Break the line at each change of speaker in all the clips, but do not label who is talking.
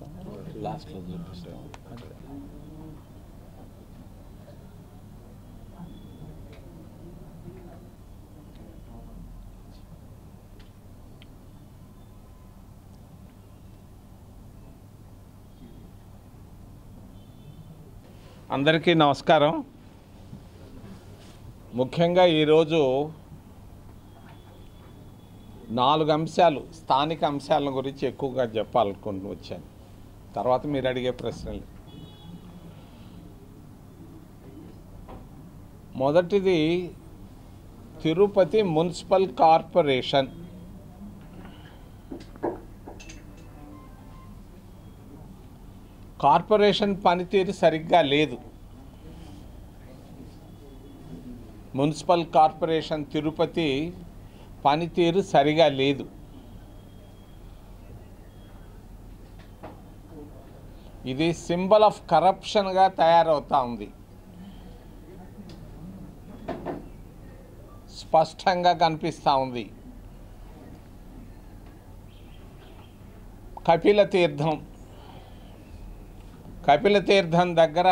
చూపిస్తాం లాస్ట్లో చూపిస్తాం అంతే
అందరికీ నమస్కారం ముఖ్యంగా ఈరోజు నాలుగు అంశాలు స్థానిక అంశాల గురించి ఎక్కువగా చెప్పాలనుకుంటూ వచ్చాను తర్వాత మీరు అడిగే ప్రశ్నలు మొదటిది తిరుపతి మున్సిపల్ కార్పొరేషన్ కార్పొరేషన్ పనితీరు సరిగ్గా లేదు మున్సిపల్ కార్పొరేషన్ తిరుపతి పనితీరు సరిగా లేదు ఇది సింబల్ ఆఫ్ కరప్షన్గా తయారవుతా ఉంది స్పష్టంగా కనిపిస్తూ ఉంది కపిల తీర్థం కపిల తీర్థం దగ్గర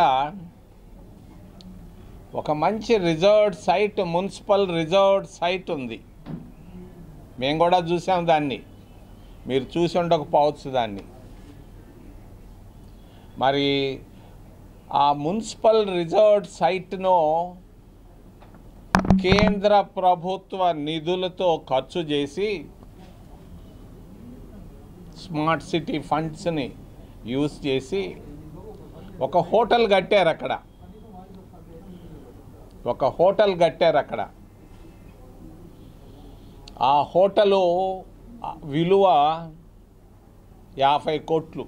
ఒక మంచి reserved site municipal reserved site ఉంది మేము కూడా చూసాం దాన్ని మీరు చూసి ఉండకపోవచ్చు దాన్ని మరి ఆ మున్సిపల్ రిజర్వ్డ్ సైట్ను కేంద్ర ప్రభుత్వ నిధులతో ఖర్చు చేసి స్మార్ట్ సిటీ ఫండ్స్ని యూజ్ చేసి ఒక హోటల్ కట్టారు అక్కడ ఒక హోటల్ కట్టారు అక్కడ ఆ హోటలు విలువ యాభై కోట్లు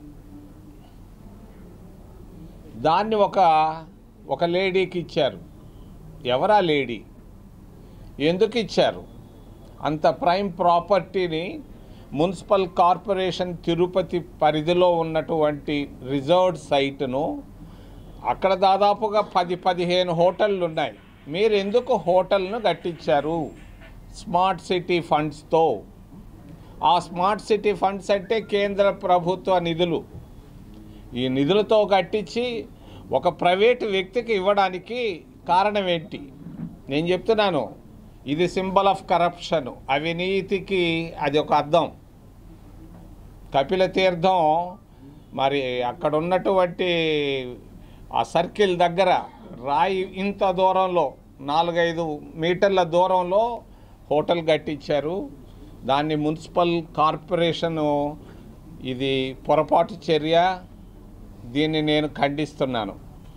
దాన్ని ఒక ఒక లేడీకి ఇచ్చారు ఎవరా లేడీ ఎందుకు ఇచ్చారు అంత ప్రైమ్ ప్రాపర్టీని మున్సిపల్ కార్పొరేషన్ తిరుపతి పరిధిలో ఉన్నటువంటి రిజర్వ్డ్ సైట్ను అక్కడ దాదాపుగా పది పదిహేను హోటళ్ళు ఉన్నాయి మీరు ఎందుకు హోటల్ను కట్టించారు స్మార్ట్ సిటీ ఫండ్స్తో ఆ స్మార్ట్ సిటీ ఫండ్స్ అంటే కేంద్ర ప్రభుత్వ నిధులు ఈ నిధులతో కట్టించి ఒక ప్రైవేటు వ్యక్తికి ఇవ్వడానికి కారణం ఏంటి నేను చెప్తున్నాను ఇది సింబల్ ఆఫ్ కరప్షన్ అవినీతికి అది ఒక అర్థం కపిల తీర్థం మరి అక్కడ ఉన్నటువంటి ఆ సర్కిల్ దగ్గర రాయి ఇంత దూరంలో నాలుగైదు మీటర్ల దూరంలో హోటల్ కట్టించారు దాన్ని మున్సిపల్ కార్పొరేషను ఇది పొరపాటు చర్య దీన్ని నేను ఖండిస్తున్నాను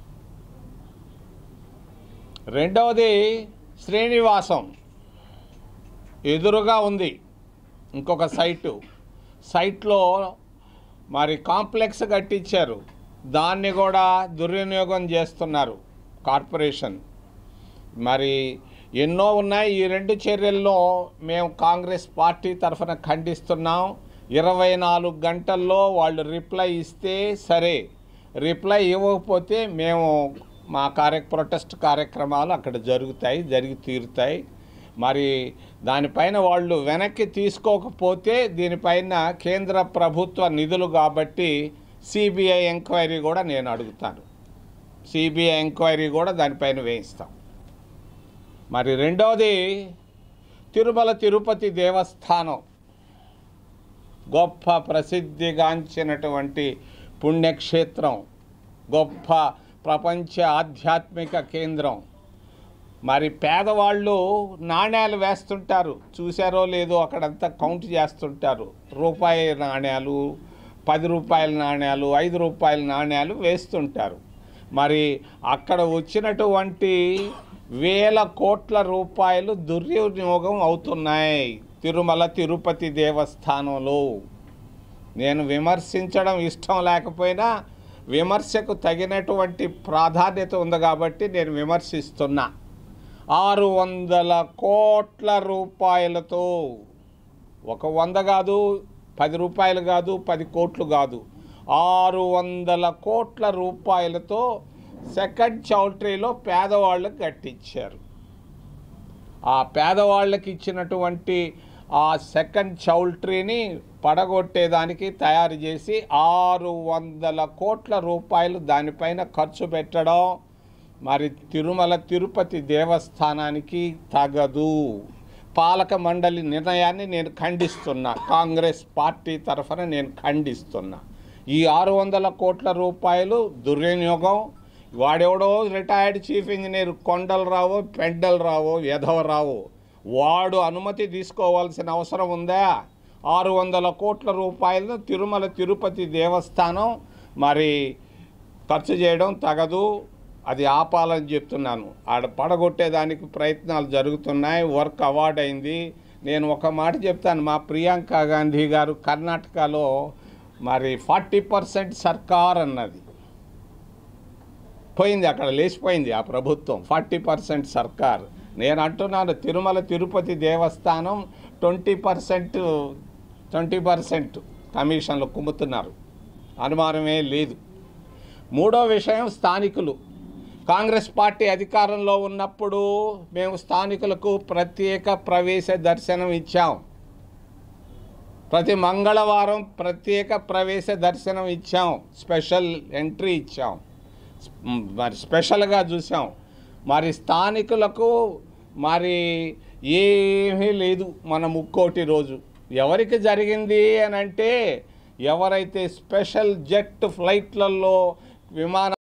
రెండవది శ్రీనివాసం ఎదురుగా ఉంది ఇంకొక సైటు సైట్లో మరి కాంప్లెక్స్ కట్టించారు దాన్ని కూడా దుర్వినియోగం చేస్తున్నారు కార్పొరేషన్ మరి ఎన్నో ఉన్నాయి ఈ రెండు చర్యల్లో మేము కాంగ్రెస్ పార్టీ తరఫున ఖండిస్తున్నాం ఇరవై నాలుగు గంటల్లో వాళ్ళు రిప్లై ఇస్తే సరే రిప్లై ఇవ్వకపోతే మేము మా కార్య ప్రొటెస్ట్ కార్యక్రమాలు అక్కడ జరుగుతాయి జరిగి తీరుతాయి మరి దానిపైన వాళ్ళు వెనక్కి తీసుకోకపోతే దీనిపైన కేంద్ర ప్రభుత్వ నిధులు కాబట్టి సిబిఐ ఎంక్వైరీ కూడా నేను అడుగుతాను సిబిఐ ఎంక్వైరీ కూడా దానిపైన వేయిస్తాం మరి రెండవది తిరుమల తిరుపతి దేవస్థానం గొప్ప ప్రసిద్ధిగాంచినటువంటి పుణ్యక్షేత్రం గొప్ప ప్రపంచ ఆధ్యాత్మిక కేంద్రం మరి పేదవాళ్ళు నాణ్యాలు వేస్తుంటారు చూసారో లేదో అక్కడంతా కౌంట్ చేస్తుంటారు రూపాయి నాణ్యాలు పది రూపాయల నాణ్యాలు ఐదు రూపాయల నాణ్యాలు వేస్తుంటారు మరి అక్కడ వచ్చినటువంటి వేల కోట్ల రూపాయలు దుర్వినియోగం అవుతున్నాయి తిరుమల తిరుపతి దేవస్థానంలో నేను విమర్శించడం ఇష్టం లేకపోయినా విమర్శకు తగినటువంటి ప్రాధాన్యత ఉంది కాబట్టి నేను విమర్శిస్తున్నా ఆరు వందల కోట్ల రూపాయలతో ఒక వంద కాదు పది రూపాయలు కాదు పది కోట్లు కాదు ఆరు వందల కోట్ల రూపాయలతో సెకండ్ చౌల్ట్రీలో పేదవాళ్ళకి కట్టించారు ఆ పేదవాళ్ళకి ఇచ్చినటువంటి ఆ సెకండ్ చౌల్ట్రీని పడగొట్టేదానికి తయారు చేసి ఆరు వందల కోట్ల రూపాయలు దానిపైన ఖర్చు పెట్టడం మరి తిరుమల తిరుపతి దేవస్థానానికి తగదు పాలక మండలి నిర్ణయాన్ని నేను ఖండిస్తున్నా కాంగ్రెస్ పార్టీ తరఫున నేను ఖండిస్తున్నా ఈ ఆరు వందల కోట్ల రూపాయలు దుర్వినియోగం వాడెవడో retired chief engineer Kondalarao Pendalarao Rao వాడు అనుమతి తీసుకోవాల్సిన అవసరం ఉందా ఆరు వందల కోట్ల రూపాయలను తిరుమల తిరుపతి దేవస్థానం మరి ఖర్చు చేయడం తగదు అది ఆపాలని చెప్తున్నాను ఆడ పడగొట్టేదానికి ప్రయత్నాలు జరుగుతున్నాయి వర్క్ అవార్డ్ అయింది నేను ఒక మాట చెప్తాను మా ప్రియాంక గాంధీ గారు కర్ణాటకలో మరి ఫార్టీ పర్సెంట్ సర్కార్ అన్నది పోయింది అక్కడ లేచిపోయింది ఆ ప్రభుత్వం ఫార్టీ పర్సెంట్ సర్కార్ నేను అంటున్నాను తిరుమల తిరుపతి దేవస్థానం ట్వంటీ పర్సెంట్ ట్వంటీ పర్సెంట్ కమిషన్లు కుమ్ముతున్నారు అనుమానమే లేదు మూడో విషయం స్థానికులు కాంగ్రెస్ పార్టీ అధికారంలో ఉన్నప్పుడు మేము స్థానికులకు ప్రత్యేక ప్రవేశ దర్శనం ఇచ్చాం ప్రతి మంగళవారం ప్రత్యేక ప్రవేశ దర్శనం ఇచ్చాం స్పెషల్ ఎంట్రీ ఇచ్చాం మరి స్పెషల్గా చూసాం మరి స్థానికులకు మరి ఏమీ లేదు మన ముక్కోటి రోజు ఎవరికి జరిగింది అని అంటే ఎవరైతే స్పెషల్ జెట్ ఫ్లైట్లలో విమాన